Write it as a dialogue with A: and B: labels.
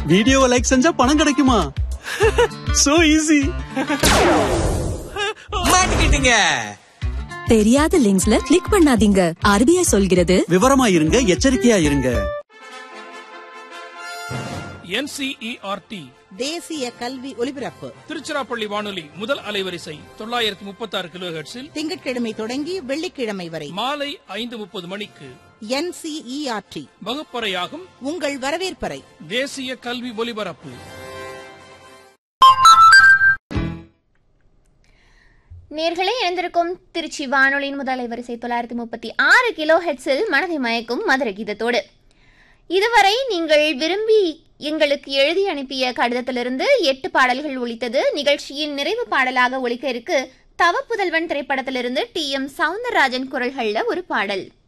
A: வீடியோவை லைக் செஞ்சா பணம் கிடைக்குமா சோ ஈஸி
B: மாட்டிக்கிட்டீங்க
C: தெரியாத லிங்க்ஸ்ல கிளிக் பண்ணாதீங்க ஆர்பிஐ சொல்கிறது
A: விவரமா இருங்க எச்சரிக்கையா இருங்க
D: என்சிஇஆர்டி
E: தேசிய கல்வி ஒலிபரப்பு
D: திருச்சிராப்பள்ளி வானொலி முதல் அலைவரிசை தொள்ளாயிரத்தி முப்பத்தி ஆறு கிலோ
E: திங்கட்கிழமை தொடங்கி வெள்ளிக்கிழமை வரை
D: மாலை ஐந்து முப்பது மணிக்கு
E: என்சிஇஆர்டி
D: வகுப்பறையாகும்
E: உங்கள் வரவேற்பறை
D: தேசிய கல்வி ஒலிபரப்பு
F: நேர்களை இணைந்திருக்கும் திருச்சி வானொலியின் முதல் அலைவரிசை தொள்ளாயிரத்தி முப்பத்தி ஆறு கிலோ ஹெட்ஸில் மனதை மயக்கும் மதுர கீதத்தோடு இதுவரை நீங்கள் விரும்பி எங்களுக்கு எழுதி அனுப்பிய கடிதத்திலிருந்து எட்டு பாடல்கள் ஒலித்தது நிகழ்ச்சியின் நிறைவு பாடலாக ஒலிக்க இருக்கு தவப்புதல்வன் திரைப்படத்திலிருந்து டி எம் சவுந்தரராஜன் குரல்கள்ல ஒரு பாடல்